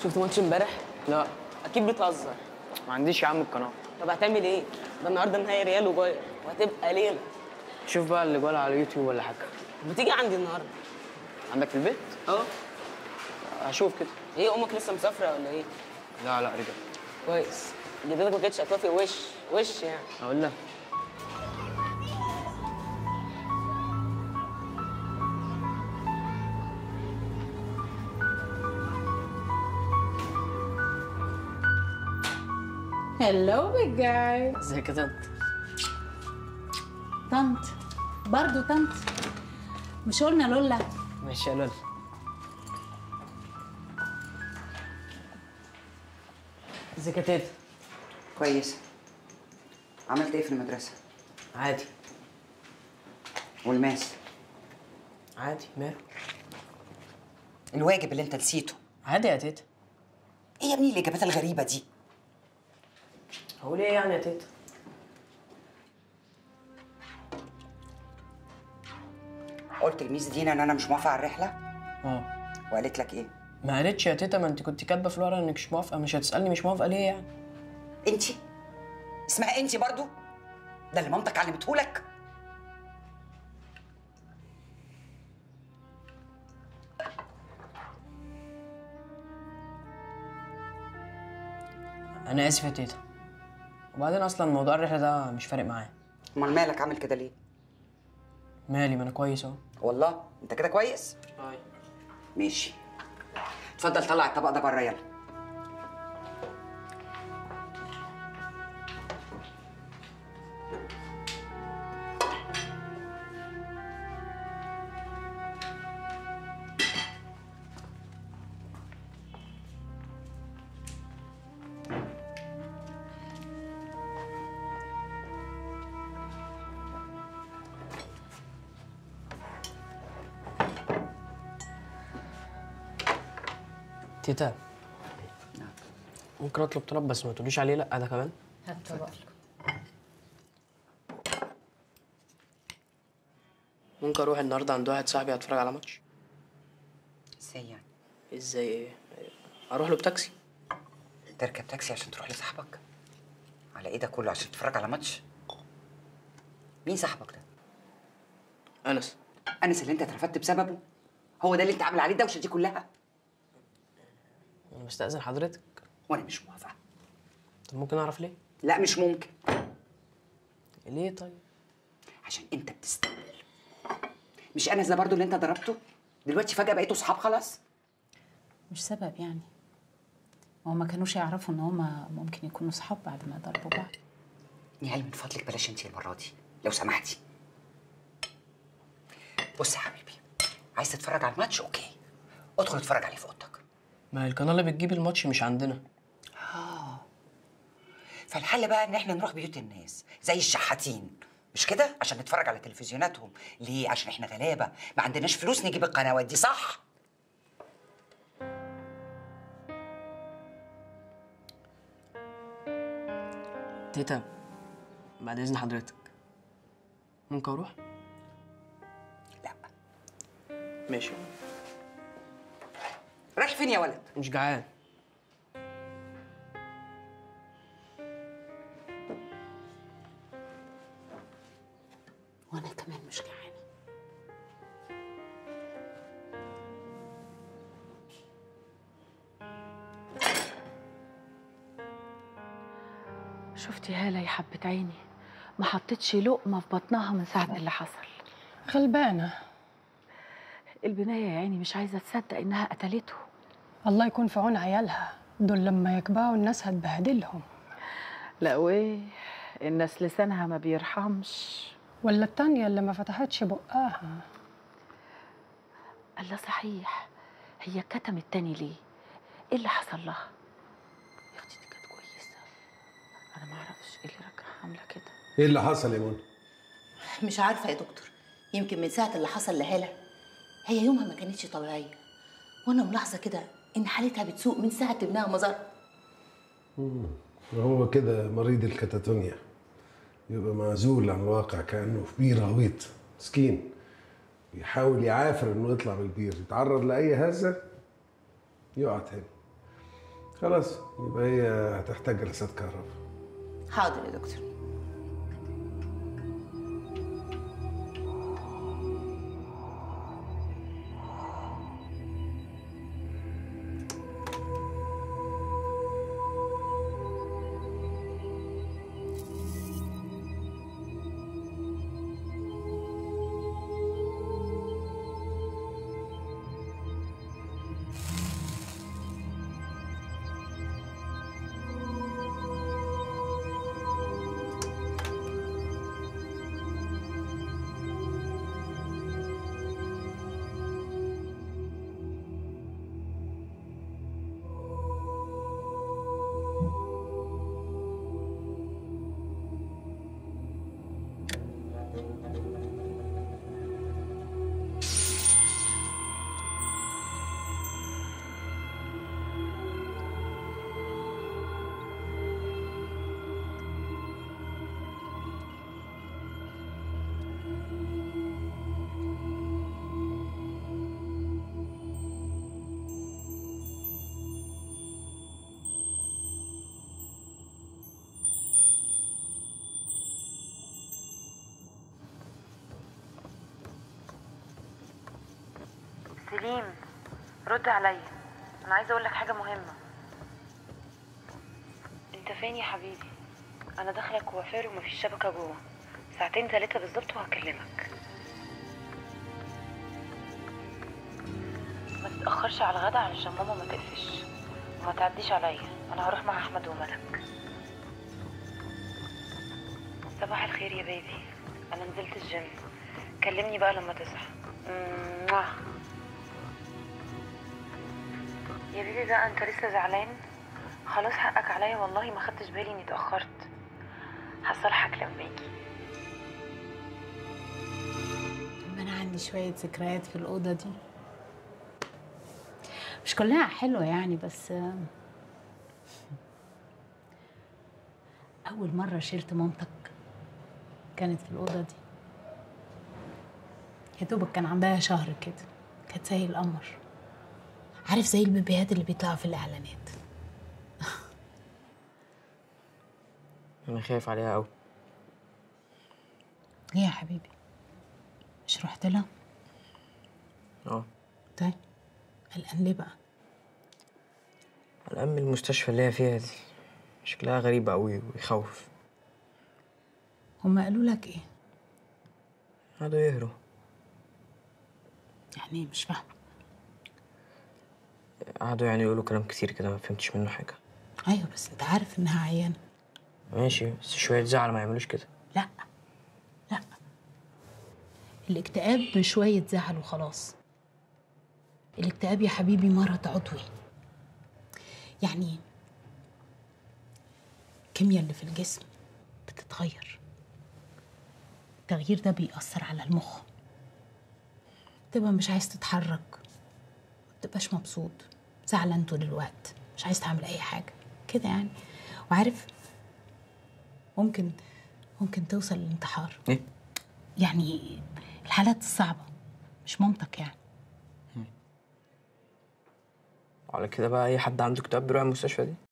شفت ماتش امبارح لا اكيد بتهزر ما عنديش يا عم القناه طب هتعمل ايه ده النهارده نهائي ريال وبايرن وهتبقى ليله شوف بقى اللي جوال على اليوتيوب ولا حاجه بتيجي عندي النهارده عندك في البيت اه هشوف كده ايه امك لسه مسافره ولا ايه لا لا رجع كويس جدتك ما كانتش هتوافق وش وش يعني اقول لها هلو بيج جاي ازيك يا طنط طنط برضو طنط مش قلنا لولا ماشي يا لولا ازيك يا تيتا كويس عملت ايه في المدرسة؟ عادي والماس عادي ماله الواجب اللي انت نسيته عادي يا تيتا ايه يا ابني الاجابات الغريبة دي؟ هقول ايه يعني يا تيتا قلت لميس دينا ان انا مش موافقة على الرحلة اه وقالت لك ايه؟ ما قالتش يا تيتا ما انت كنت كاتبه في الورقه انك مش موافقه مش هتسالني مش موافقه ليه يعني انتي؟ اسمها انتي برضو؟ ده اللي مامتك علمتهولك؟ انا اسف يا تيتا وبعدين اصلا موضوع الرحله ده مش فارق معايا امال مالك عامل كده ليه؟ مالي ما انا كويس اهو والله انت كده كويس؟ ماشي اتفضل طلع الطبق ده بره يلا تيتا ممكن اطلب طلب بس ما تقوليش عليه لا ده كمان هات طبق ممكن اروح النهارده عند واحد صاحبي اتفرج على ماتش ازاي يعني؟ ازاي ايه اروح له بتاكسي تركب تاكسي عشان تروح لصاحبك؟ على ايه ده كله عشان تتفرج على ماتش؟ مين صاحبك ده؟ انس انس اللي انت اترفدت بسببه؟ هو ده اللي انت عامل عليه الدوشه دي كلها؟ انا بستاذن حضرتك وانا مش موافقه طب ممكن اعرف ليه لا مش ممكن ليه طيب عشان انت بتستقبل مش انس ده برضو اللي انت ضربته دلوقتي فجاه بقيتوا صحاب خلاص مش سبب يعني هو ما كانوش يعرفوا ان هما ممكن يكونوا صحاب بعد ما ضربوا بعض نهال من فضلك بلاش انت المره دي لو سمحتي بص يا حبيبي عايز تتفرج على الماتش اوكي ادخل اتفرج عليه في اوضتك ما هي القناه اللي بتجيب الماتش مش عندنا فالحل بقى ان احنا نروح بيوت الناس زي الشحاتين مش كده عشان نتفرج على تلفزيوناتهم ليه عشان احنا غلابه ما عندناش فلوس نجيب القنوات دي صح تيتا بعد اذن حضرتك ممكن اروح لا ماشي رايح فين يا ولد مش جعان وانا كمان مش جعانه شفتي هالة يا حبة عيني ما حطتش لقمة في بطنها من ساعة اللي حصل غلبانة البناية يا عيني مش عايزة تصدق إنها قتلته الله يكون في عون عيالها دول لما يكبروا الناس هتبهدلهم لا ويه الناس لسانها ما بيرحمش ولا التانية اللي ما فتحتش بقها الله صحيح هي كتمت تاني ليه ايه اللي حصل لها يا اختي دي كانت كويسة انا ما اعرفش ايه اللي رجعها عاملة كده ايه اللي حصل يا منى؟ مش عارفة يا دكتور يمكن من ساعة اللي حصل لهالة هي يومها ما كانتش طبيعية وأنا ملاحظة كده إن حالتها بتسوء من ساعة ابنها ما ظهر هو كده مريض الكاتاتونيا يبقى معزول عن الواقع كأنه في بير غويط مسكين يحاول يعافر انه يطلع من البير يتعرض لأي هزة يقع تاني خلاص يبقى هي هتحتاج جلسات كهرباء حاضر يا دكتور سليم رد عليا انا عايزه اقول لك حاجه مهمه انت فين يا حبيبي انا داخله كوافير ومفيش شبكه جوه ساعتين ثلاثه بالظبط وهكلمك ما تتاخرش على الغدا علشان ماما ما تقفش وما تعديش عليا انا هروح مع احمد وملك صباح الخير يا بيبي انا نزلت الجيم كلمني بقى لما تصحى موah. يا بيبي بقى انت لسه زعلان خلاص حقك عليا والله ما خدتش بالي اني اتاخرت هصالحك لما اجي طب انا عندي شويه ذكريات في الاوضه دي مش كلها حلوه يعني بس آه، اول مره شلت مامتك كانت في الاوضه دي يا دوبك كان عندها شهر كده كانت زي القمر عارف زي البيبيهات اللي بيطلعوا في الاعلانات انا خايف عليها قوي ليه يا حبيبي مش رحت لها اه طيب قلقان ليه بقى الأم من المستشفى اللي هي فيها دي شكلها غريب قوي ويخوف هما قالوا لك ايه قعدوا يهروا يعني إيه؟ مش فاهمه قعدوا يعني يقولوا كلام كتير كده ما فهمتش منه حاجة ايوه بس انت عارف انها عيانه ماشي بس شوية زعل ما يعملوش كده لا لا الاكتئاب بشوية زعل وخلاص الاكتئاب يا حبيبي مرض عضوي يعني الكيمياء اللي في الجسم بتتغير التغيير ده بيأثر على المخ تبقى مش عايز تتحرك متبقاش مبسوط زعلان طول الوقت مش عايز تعمل أي حاجة كده يعني وعارف ممكن ممكن توصل للانتحار ايه يعني الحالات الصعبة مش مامتك يعني على كده بقى أي حد عنده اكتئاب بيروح المستشفى دي